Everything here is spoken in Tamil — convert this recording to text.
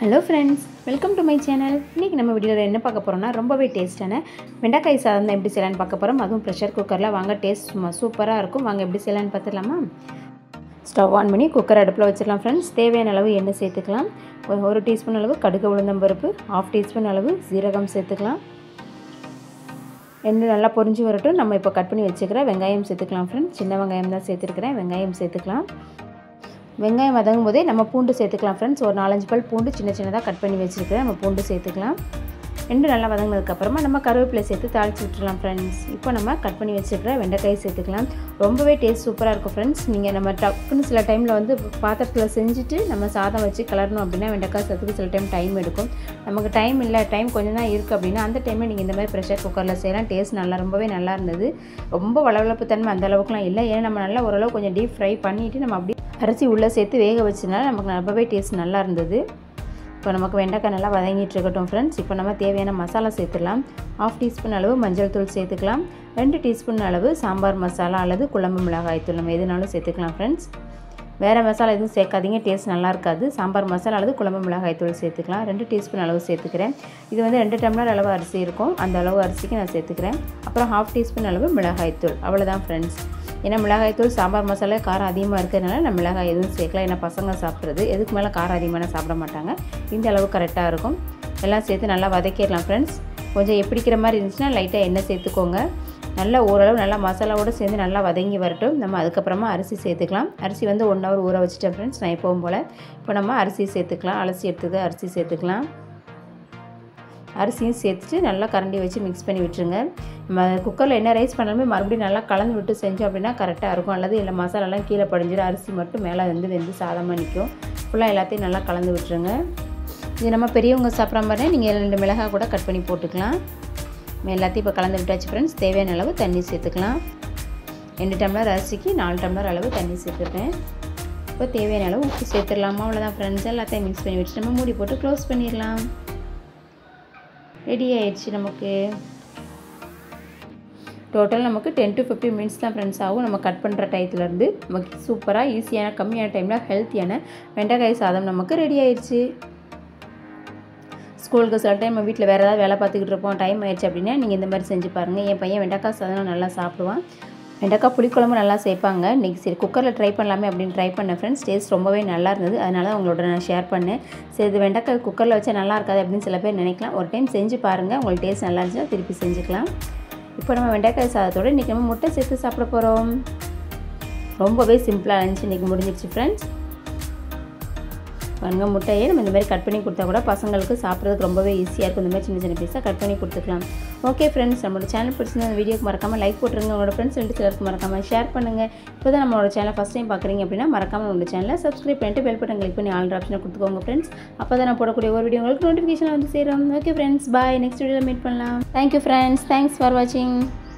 hello friends welcome to my channel இன்றைக்கி நம்ம வீடியோவில் என்ன பார்க்க போகிறோம்னா ரொம்பவே டேஸ்ட்டான வெண்டைக்காய் சாதம் தான் எப்படி செய்யலான்னு பார்க்க போகிறோம் அதுவும் ப்ரெஷர் குக்கரில் வாங்க டேஸ்ட் சும்மா சூப்பராக இருக்கும் வாங்க எப்படி செய்யலான்னு பார்த்துடலாமா ஸ்டவ் ஆன் பண்ணி குக்கர் அடுப்பில் வச்சிடலாம் ஃப்ரெண்ட்ஸ் தேவையான அளவு எண்ணெய் சேர்த்துக்கலாம் ஒரு ஒரு டீஸ்பூன் அளவு கடுகு உளுந்தம்பருப்பு ஆஃப் டீஸ்பூன் அளவு ஜீரகம் சேர்த்துக்கலாம் எண்ணெய் நல்லா பொரிஞ்சு வரட்டும் நம்ம இப்போ கட் பண்ணி வச்சுக்கிற வெங்காயம் சேர்த்துக்கலாம் ஃப்ரெண்ட்ஸ் சின்ன வெங்காயம் தான் சேர்த்துருக்கிறேன் வெங்காயம் சேர்த்துக்கலாம் வெங்காயம் வதங்கும் போதே நம்ம பூண்டு சேர்த்துக்கலாம் ஃப்ரெண்ட்ஸ் ஒரு நாலஞ்சு பல் பூண்டு சின்ன சின்னதாக கட் பண்ணி வச்சுருக்கிறேன் நம்ம பூண்டு சேர்த்துக்கலாம் ரெண்டு நல்லா வதங்கினதுக்கப்புறமா நம்ம கருவேப்பிலை சேர்த்து தாளித்து விட்டுறலாம் ஃப்ரெண்ட்ஸ் இப்போ நம்ம கட் பண்ணி வச்சுருக்கிற வெண்டைக்காய் சேர்த்துக்கலாம் ரொம்பவே டேஸ்ட் சூப்பராக இருக்கும் ஃப்ரெண்ட்ஸ் நீங்கள் நம்ம டக்குன்னு சில டைமில் வந்து பாத்திரத்தில் செஞ்சுட்டு நம்ம சாதம் வச்சு கலரணும் அப்படின்னா வெண்டைக்காய் சேர்த்துக்கு சில டைம் டைம் எடுக்கும் நமக்கு டைம் இல்லை டைம் கொஞ்சம் தான் இருக்குது அப்படின்னா அந்த டைமில் நீங்கள் இந்த மாதிரி ப்ரெஷர் குக்கரில் செய்யலாம் டேஸ்ட் நல்லா ரொம்பவே நல்லா இருந்தது ரொம்ப வளவளப்பு தன்மை அந்த அளவுக்குலாம் இல்லை ஏன்னா நம்ம நல்லா ஓரளவு கொஞ்சம் டீப் ஃப்ரை பண்ணிவிட்டு நம்ம அப்படி அரிசி உள்ளே சேர்த்து வேக வச்சதுனால நமக்கு ரொம்பவே டேஸ்ட் நல்லா இருந்தது இப்போ நமக்கு வெண்டைக்காய் நல்லா வதங்கிட்டு இருக்கட்டும் ஃப்ரெண்ட்ஸ் இப்போ நம்ம தேவையான மசாலா சேர்த்துக்கலாம் ஆஃப் டீஸ்பூன் அளவு மஞ்சள் தூள் சேர்த்துக்கலாம் ரெண்டு டீஸ்பூன் அளவு சாம்பார் மசாலா அல்லது குழம்பு மிளகாய் தூள் நம்ம எதுனாலும் சேர்த்துக்கலாம் ஃப்ரெண்ட்ஸ் வேறு மசாலா எதுவும் சேர்க்காதீங்க டேஸ்ட் நல்லா இருக்காது சாம்பார் மசாலா அல்லது குழம்பு மிளகாய் தூள் சேர்த்துக்கலாம் ரெண்டு டீஸ்பூன் அளவு சேர்த்துக்கிறேன் இது வந்து ரெண்டு டம்ளர் அளவு அரிசி இருக்கும் அந்த அளவு அரிசிக்கு நான் சேர்த்துக்கிறேன் அப்புறம் ஹாஃப் டீஸ்பூன் அளவு மிளகாய் தூள் அவ்வளோதான் ஃப்ரெண்ட்ஸ் ஏன்னா மிளகாய் தூள் சாம்பார் மசாலா காரம் அதிகமாக இருக்கிறதுனால நான் மிளகாய் எதுவும் சேர்க்கல ஏன்னா பசங்க சாப்பிட்றது எதுக்கு மேலே காரம் அதிகமான சாப்பிட மாட்டாங்க இந்த அளவு கரெக்டாக இருக்கும் எல்லாம் சேர்த்து நல்லா வதக்கிடலாம் ஃப்ரெண்ட்ஸ் கொஞ்சம் எப்படிக்கிற மாதிரி இருந்துச்சுன்னா லைட்டாக எண்ணெய் சேர்த்துக்கோங்க நல்லா ஓரளவு நல்லா மசாலாவோடு சேர்ந்து நல்லா வதங்கி வரட்டும் நம்ம அதுக்கப்புறமா அரிசி சேர்த்துக்கலாம் அரிசி வந்து ஒன் ஹவர் ஊற வச்சுட்டேன் ஃப்ரெண்ட்ஸ் நான் எப்பவும் போல் இப்போ நம்ம அரிசி சேர்த்துக்கலாம் அலசி எடுத்தது அரிசி சேர்த்துக்கலாம் அரிசியும் சேர்த்துட்டு நல்லா கரண்டி வச்சு மிக்ஸ் பண்ணி விட்டுருங்க நம்ம குக்கரில் என்ன ரைஸ் பண்ணாலுமே மறுபடியும் நல்லா கலந்து விட்டு செஞ்சோம் அப்படின்னா கரெக்டாக இருக்கும் அல்லது இல்லை மசாலாலாம் கீழே படிஞ்சிடும் அரிசி மட்டும் மேலே வந்து வெந்து சாதமாக நிற்கும் ஃபுல்லாக எல்லாத்தையும் நல்லா கலந்து விட்டுருங்க இது நம்ம பெரியவங்க சாப்பிட்ற மாதிரி நீங்கள் ரெண்டு மிளகாய் கூட கட் பண்ணி போட்டுக்கலாம் எல்லாத்தையும் இப்போ கலந்து விட்டாச்சு ஃப்ரெண்ட்ஸ் தேவையான அளவு தண்ணி சேர்த்துக்கலாம் ரெண்டு டம்ளர் அரிசிக்கு நாலு டம்ளர் அளவு தண்ணி சேர்த்துருக்கேன் இப்போ தேவையான அளவு உப்பு சேர்த்துடலாமா அவ்வளோதான் ஃப்ரெண்ட்ஸ் எல்லாத்தையும் மிக்ஸ் பண்ணி வச்சு நம்ம மூடி போட்டு க்ளோஸ் பண்ணிடலாம் ரெடி ஆயிடுச்சு நமக்கு டோட்டல் நமக்கு டென் டு ஃபிஃப்டின் மினிட்ஸ் தான் ஃப்ரெண்ட்ஸ் ஆகும் நம்ம கட் பண்ணுற டயத்துலேருந்து நமக்கு சூப்பராக ஈஸியான கம்மியான டைமில் ஹெல்த்தியான வெண்டைக்காய் சாதம் நமக்கு ரெடி ஆயிடுச்சு ஸ்கூலுக்கு சில டைம் நம்ம வீட்டில் வேறு ஏதாவது வேலை பார்த்துக்கிட்டு இருப்போம் டைம் ஆயிடுச்சு அப்படின்னா நீங்கள் இந்த மாதிரி செஞ்சு பாருங்கள் என் பையன் வெண்டைக்காய் சாதம் நல்லா சாப்பிடுவான் வெண்டைக்காய் புளிக்குழம்பு நல்லா சேர்ப்பாங்க இன்றைக்கி சரி குக்கரில் ட்ரை பண்ணலாமே அப்படின்னு ட்ரை பண்ணேன் ஃப்ரெண்ட்ஸ் டேஸ்ட் ரொம்பவே நல்லா இருந்தது அதனால் உங்களோட நான் ஷேர் பண்ணேன் சரி இது வெண்டைக்காய் குக்கரில் வச்சா நல்லா இருக்காது அப்படின்னு சில பேர் நினைக்கலாம் ஒரு டைம் செஞ்சு பாருங்கள் உங்களுக்கு டேஸ்ட் நல்லா இருந்துச்சுன்னா திருப்பி செஞ்சுக்கலாம் இப்போ நம்ம வெண்டைக்காய் சாதத்தோடு இன்றைக்கி நம்ம முட்டை சேர்த்து சாப்பிட போகிறோம் ரொம்பவே சிம்பிளாக இருந்துச்சு இன்றைக்கி முடிஞ்சிருச்சு ஃப்ரெண்ட்ஸ் பாருங்க முட்டையை நம்ம இந்த மாதிரி கட் பண்ணி கொடுத்தா கூட பசங்களுக்கு சாப்பிட்றதுக்கு ரொம்பவே ஈஸியாக இருக்கும் இந்த மாதிரி சின்ன சின்ன பீஸாக கட் பண்ணி கொடுத்துக்கலாம் ஓகே ஃப்ரெண்ட்ஸ் நம்மளோட சேனல் பிடிச்சிருந்த அந்த வீடியோக்கு மறக்காமல் லைக் போட்டுருங்க உங்களோட ஃப்ரெண்ட்ஸ் ரெண்டு சிலருக்கு மறக்காமல் ஷேர் பண்ணுங்கள் இப்போ தான் நம்மளோட சேனல் ஃபஸ்ட் டைம் பார்க்குறீங்க அப்படின்னா மறக்காமல் உங்களோட சேனலை சப்ஸ்கிரைப் பண்ணிட்டு பெல் பட்டன் கிளிக் பண்ணி ஆல் ஆப்ஷனை கொடுத்துக்கோங்க ஃப்ரெண்ட்ஸ் அப்போ தான் நான் போடக்கூடிய ஒரு வீடியோ உங்களுக்கு நோட்டிஃபிகேஷன் வந்து சேரும் ஓகே ஃப்ரெண்ட்ஸ் பாய் நெக்ஸ்ட் வீடியோவில் மீட் பண்ணலாம் தேங்க்யூ ஃப்ரெண்ட்ஸ் தேங்க்ஸ் ஃபார் வாட்சிங்